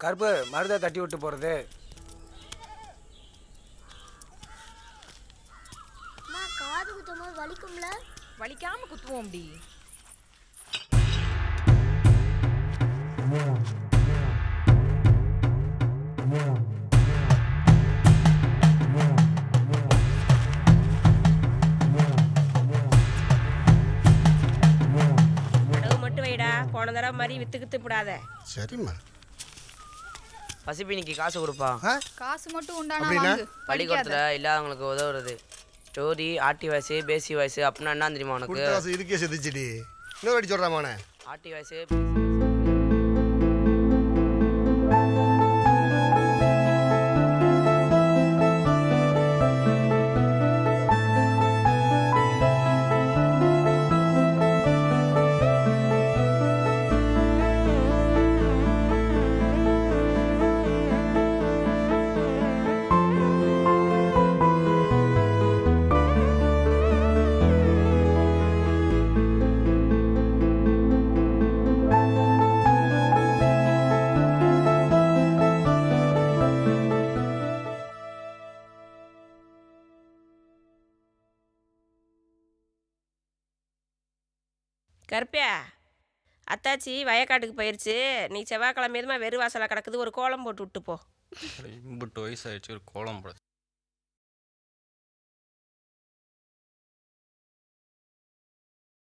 கருப்பு மருதை தட்டி விட்டு போகிறது அம்மா காது குத்தும் போது வலிக்கும்ல வலிக்காம குத்துவோம்டி அடவு மட்டும் வைடா போன தடவை மாதிரி வித்து கித்து விடாத சரிம்மா பசிப்பினிக்கு காசு கொடுப்பா ஆ காசு மட்டும் உண்டானா அப்படின்னா? வாங்கு படிக்காத பள்ளிக்கூடத்தில் இல்லாதவங்களுக்கு உதவுறது ஸ்டோரி ஆர்டி வாய்ஸு பேசி வாய்ஸு அப்படின்னா என்ன தெரியுமா உனக்கு கொடுத்த காசு இதுக்கே செதுச்சிடி இன்னும் அடி சொல்கிறாமாண்ணே ஆர்டி வாய்ஸு கருப்பியா அத்தாச்சி வயக்காட்டுக்கு போயிருச்சு நீ செவ்வாய்க்கிழமை எதுமா வெறு வாசலை கிடக்குது ஒரு கோலம் போட்டு விட்டு போ இம்புட்டு வயசு ஆயிடுச்சு ஒரு கோலம் போட